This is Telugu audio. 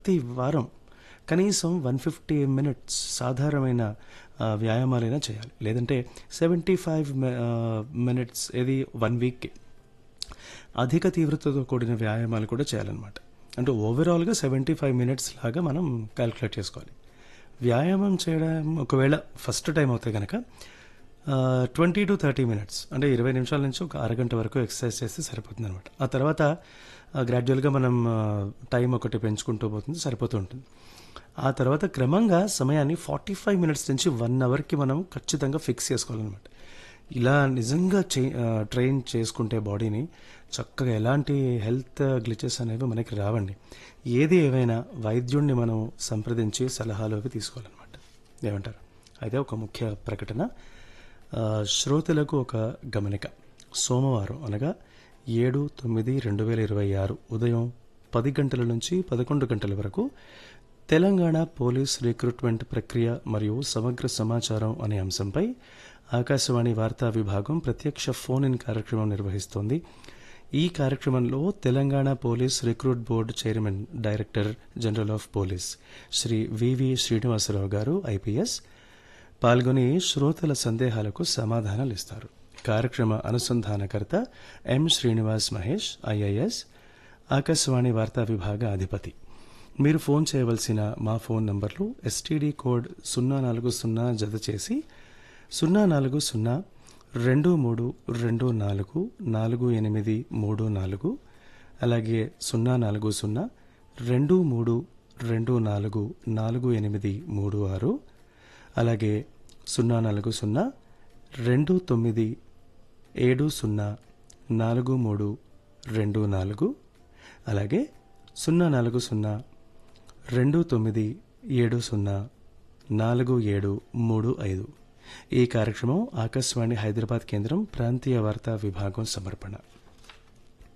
ప్రతి వారం కనీసం వన్ ఫిఫ్టీ మినిట్స్ సాధారణమైన ఆ, వ్యాయామాలైనా చేయాలి లేదంటే సెవెంటీ ఫైవ్ మినిట్స్ ఇది వన్ వీక్కి అధిక తీవ్రతతో కూడిన వ్యాయామాలు కూడా చేయాలన్నమాట అంటే ఓవరాల్గా సెవెంటీ ఫైవ్ మినిట్స్ లాగా మనం క్యాలిక్యులేట్ చేసుకోవాలి వ్యాయామం చేయడం ఒకవేళ ఫస్ట్ టైం అవుతే కనుక ట్వంటీ టు థర్టీ మినిట్స్ అంటే ఇరవై నిమిషాల నుంచి ఒక అరగంట వరకు ఎక్సర్సైజ్ చేస్తే సరిపోతుంది అనమాట ఆ తర్వాత గ్రాడ్యువల్గా మనం టైం ఒకటి పెంచుకుంటూ పోతుంది సరిపోతూ ఉంటుంది ఆ తర్వాత క్రమంగా సమయాన్ని ఫార్టీ ఫైవ్ మినిట్స్ నుంచి వన్ అవర్కి మనం ఖచ్చితంగా ఫిక్స్ చేసుకోవాలన్నమాట ఇలా నిజంగా చే ట్రైన్ చేసుకుంటే బాడీని చక్కగా ఎలాంటి హెల్త్ గ్లిచెస్ అనేవి మనకి రావండి ఏది ఏవైనా వైద్యుడిని మనం సంప్రదించి సలహాలు అవి తీసుకోవాలన్నమాట ఏమంటారు అయితే ఒక ముఖ్య ప్రకటన ఆ, శ్రోతలకు ఒక గమనిక సోమవారం అనగా ఏడు తొమ్మిది రెండు వేల ఇరవై ఆరు ఉదయం పది గంటల నుంచి పదకొండు గంటల వరకు తెలంగాణ పోలీస్ రిక్రూట్మెంట్ ప్రక్రియ మరియు సమగ్ర సమాచారం అనే అంశంపై ఆకాశవాణి వార్తా విభాగం ప్రత్యక్ష ఫోన్ ఇన్ కార్యక్రమం నిర్వహిస్తోంది ఈ కార్యక్రమంలో Telangana police recruit board chairman director general of police Shri V V Srinivasarao గారు ఐపీఎస్ పాల్గొని శ్రోతల సందేహాలకు సమాధానాలు ఇస్తారు కార్యక్రమ అనుసంధానకర్త ఎం శ్రీనివాస్ మహేష్ ఐఐఎస్ ఆకాశవాణి వార్తా విభాగ అధిపతి మీరు ఫోన్ చేయవలసిన మా ఫోన్ నంబర్లు ఎస్టీడీ కోడ్ సున్నా నాలుగు సున్నా జత చేసి సున్నా నాలుగు సున్నా రెండు మూడు రెండు నాలుగు నాలుగు ఎనిమిది మూడు నాలుగు అలాగే సున్నా నాలుగు సున్నా రెండు మూడు రెండు నాలుగు నాలుగు ఎనిమిది మూడు ఆరు అలాగే సున్నా నాలుగు సున్నా రెండు తొమ్మిది ఏడు సున్నా నాలుగు మూడు రెండు నాలుగు అలాగే సున్నా నాలుగు సున్నా రెండు తొమ్మిది ఏడు సున్నా నాలుగు ఏడు మూడు ఐదు ఈ కార్యక్రమం ఆకాశవాణి హైదరాబాద్ కేంద్రం ప్రాంతీయ వార్తా విభాగం సమర్పణ